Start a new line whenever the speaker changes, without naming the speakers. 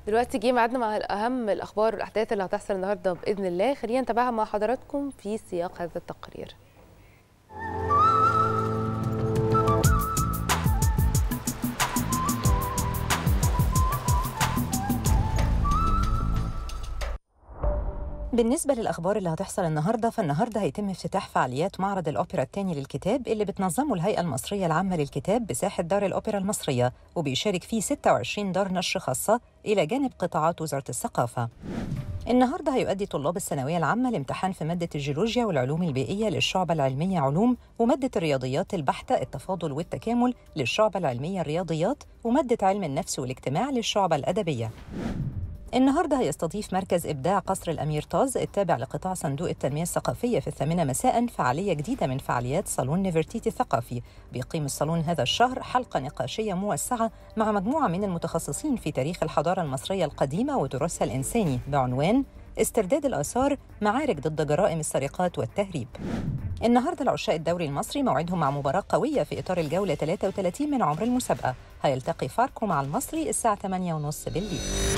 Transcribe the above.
دلوقتي جه ميعادنا مع اهم الاخبار والاحداث اللي هتحصل النهارده باذن الله خلينا نتابعها مع حضراتكم في سياق هذا التقرير
بالنسبة للأخبار اللي هتحصل النهاردة فالنهاردة هيتم افتتاح فعاليات معرض الأوبرا الثاني للكتاب اللي بتنظمه الهيئة المصرية العامة للكتاب بساحة دار الأوبرا المصرية وبيشارك فيه 26 دار نشر خاصة إلى جانب قطاعات وزارة الثقافة النهارده هيؤدي طلاب الثانوية العامة الامتحان في مادة الجيولوجيا والعلوم البيئية للشعبة العلمية علوم ومادة الرياضيات البحتة التفاضل والتكامل للشعبة العلمية الرياضيات ومادة علم النفس والاجتماع للشعبة الأدبية النهارده هيستضيف مركز ابداع قصر الامير طاز التابع لقطاع صندوق التنميه الثقافيه في الثامنه مساء فعاليه جديده من فعاليات صالون نيفرتيتي الثقافي بيقيم الصالون هذا الشهر حلقه نقاشيه موسعه مع مجموعه من المتخصصين في تاريخ الحضاره المصريه القديمه وتراثها الانساني بعنوان استرداد الآثار معارك ضد جرائم السرقات والتهريب النهارده العشاء الدوري المصري موعدهم مع مباراة قوية في إطار الجولة 33 من عمر المسابقة هيلتقي فاركو مع المصري الساعة 8:30 بالليل